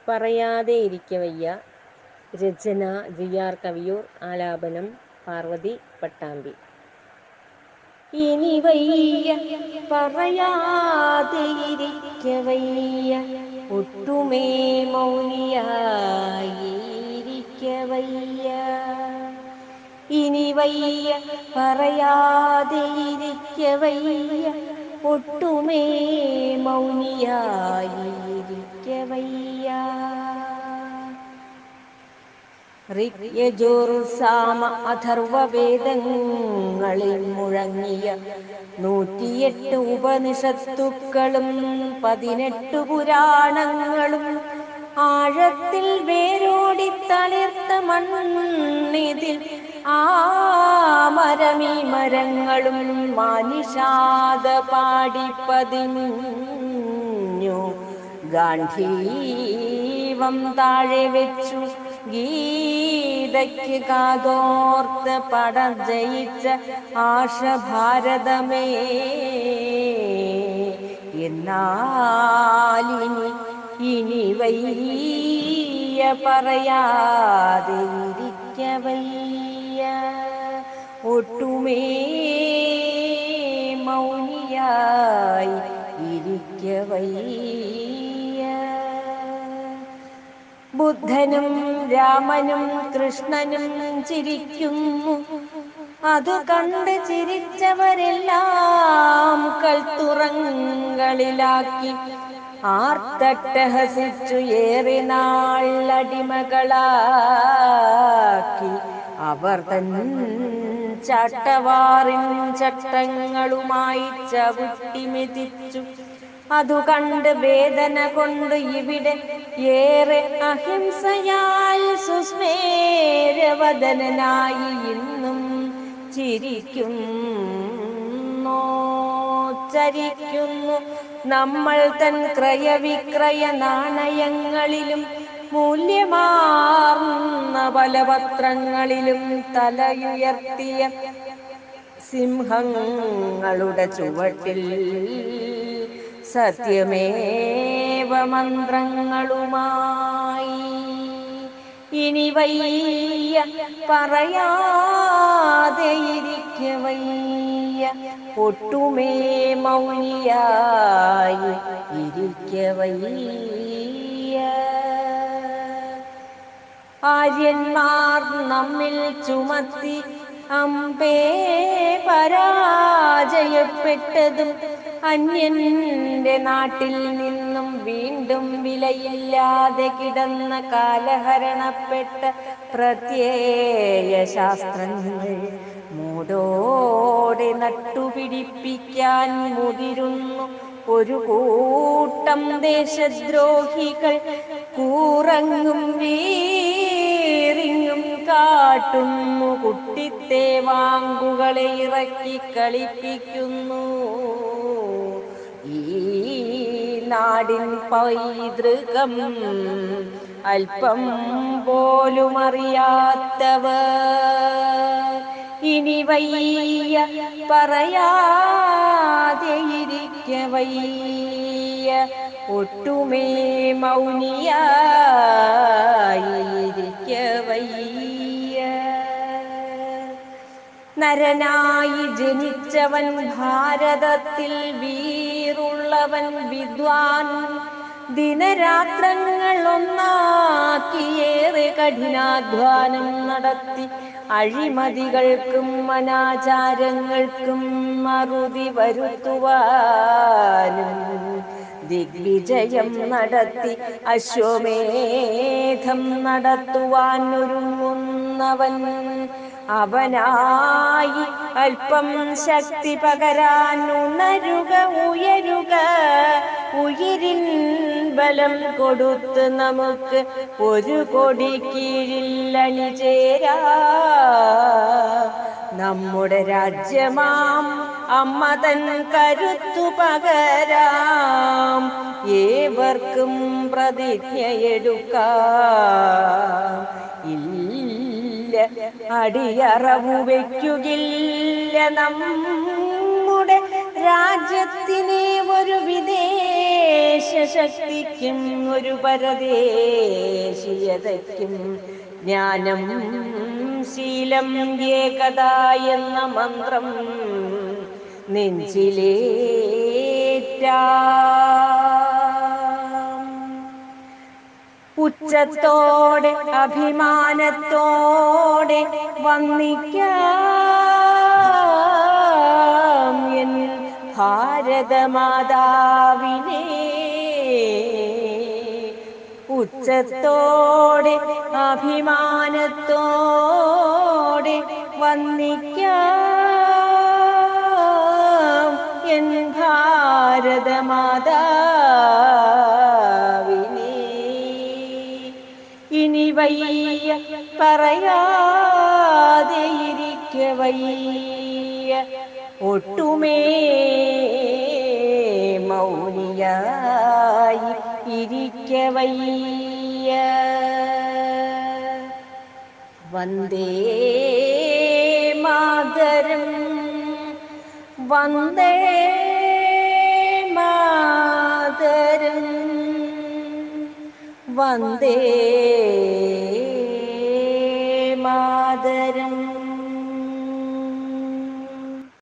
പറയാതെ ഇരിക്കവയ്യ രചന ജി ആർ കവിയൂർ ആലാപനം പാർവതി പട്ടാമ്പി ഇനി വയ്യ പറയാതെ ഇരിക്കവയ്യ ഒട്ടുമേ മൗനിയായിരിക്കവയ്യ ഇനി വയ്യ പറയാതെ ഇരിക്കവയ്യ ഒട്ടുമേ മൗനിയായിരിക്കവയ്യ ഋഗ്യജുർ സാമ അഥർവവേദങ്ങളിൽ മുഴങ്ങിയ നൂറ്റിയെട്ട് ഉപനിഷത്തുക്കളും പതിനെട്ട് പുരാണങ്ങളും ആഴത്തിൽ വേരോടി തളിർത്ത മണ്ണിതിൽ ആ മരമീ മരങ്ങളും മാനിഷാദ പാടിപ്പതിഞ്ഞു ഗാന്ധീവം താഴെ വെച്ചു ഗീതയ്ക്ക് കാതോർത്ത് പടം ജയിച്ച ആഷഭാരതമേ എന്നാലിനി ഇനി വയ്യ പറയാതെ ഇരിക്കവയ്യ ഒട്ടുമേ മൗനിയായി ഇരിക്കവയ്യ ബുദ്ധനും രാമനും കൃഷ്ണനും ചിരിക്കുന്നു അത് കണ്ട് ചിരിച്ചവരെല്ലാം കൽത്തുറങ്ങളിലാക്കി ആർത്തട്ടഹസിച്ചു ഏറെ നാൾ അടിമകളാക്കി അവർ തൻ ചട്ടവാറിൻ ചട്ടങ്ങളുമായി ചവിട്ടി മെതിച്ചു അതു കണ്ട് വേദന കൊണ്ട് ഇവിടെ ഏറെ അഹിംസയാൽ സുസ്മേരവദനായി ഇന്നും ചിരിക്കുന്നു ചരിക്കുന്നു നമ്മൾ തൻ ക്രയവിക്രയ നാണയങ്ങളിലും മൂല്യമാർന്ന പലപത്രങ്ങളിലും തലയുയർത്തിയ സിംഹങ്ങളുടെ ചുവട്ടിൽ സത്യമേവ മന്ത്രങ്ങളുമായി ഇനി വയ്യ പറയാതെ ഇരിക്കവയ്യ ഒട്ടുമേ മൗനിയായി ഇരിക്കവയ്യ ആര്യന്മാർ നമ്മിൽ ചുമത്തി അമ്പേ പരാജയപ്പെട്ടതും അന്യന്റെ നാട്ടിൽ നിന്നും വീണ്ടും വിലയില്ലാതെ കിടന്ന കാലഹരണപ്പെട്ട പ്രത്യേക ശാസ്ത്രങ്ങൾ മൂടോടെ നട്ടുപിടിപ്പിക്കാൻ മുതിരുന്നു ഒരു കൂട്ടം ദേശദ്രോഹികൾ കൂറങ്ങും വീറിങ്ങും കാട്ടുന്നു കുട്ടിത്തേവാങ്കുകളെ ഇറക്കി കളിപ്പിക്കുന്നു ഈ നാടിൻ പൈതൃകം അല്പം പോലും അറിയാത്തവർ ഇനി വയ്യ പറയാതെ ഇരിക്ക വയ്യ ഒട്ടുമേ മൗനിയായിരിക്ക വയ്യ നരനായി ജനിച്ചവൻ ഭാരതത്തിൽ വീറുള്ളവൻ വിദ്വാൻ ദിനരാത്രങ്ങൾ ഒന്നാക്കിയേറെ കഠിനാധ്വാനം നടത്തി അഴിമതികൾക്കും അനാചാരങ്ങൾക്കും മറുതി വരുത്തുവാനും ദിഗ്വിജയം നടത്തി അശ്വമേധം നടത്തുവാൻ ഒരുങ്ങുന്നവൻ അവനായി അല്പം ശക്തി പകരാൻ ഉണരുക ഉയരുക ഉയിരിൻ ബലം കൊടുത്ത് നമുക്ക് ഒരു കൊടി കീഴിൽ അണിചേരാ നമ്മുടെ രാജ്യമാം അമ്മ തൻ കരുത്തു പകരാം ഏവർക്കും പ്രതിജ്ഞയെടുക്കാം ഇല്ല അടിയറവു വയ്ക്കുകില്ല നമ്മുടെ രാജ്യത്തിനെ ഒരു വിദേശ ശക്തിക്കും ഒരു പരദേശീയതയ്ക്കും ജ്ഞാനം ശീലം ഏകത എന്ന മന്ത്രം നെഞ്ചിലേറ്റാം ഉച്ചത്തോടെ അഭിമാനത്തോടെ വന്നിക്കാം എൻ ഭാരതമാതാവിനെ ഉച്ചത്തോടെ അഭിമാനത്തോടെ വന്നിക്കാം എൻ ഭാരതമാതാവിനെ ഇനി വയ്യ പറയാതെ ഇരിക്ക വയ്യ ഒട്ടുമേ മൗനിയായി ഇരിക്ക വയ്യ വന്ദേ മാതരം വന്ദേ മാതരം വന്ദേ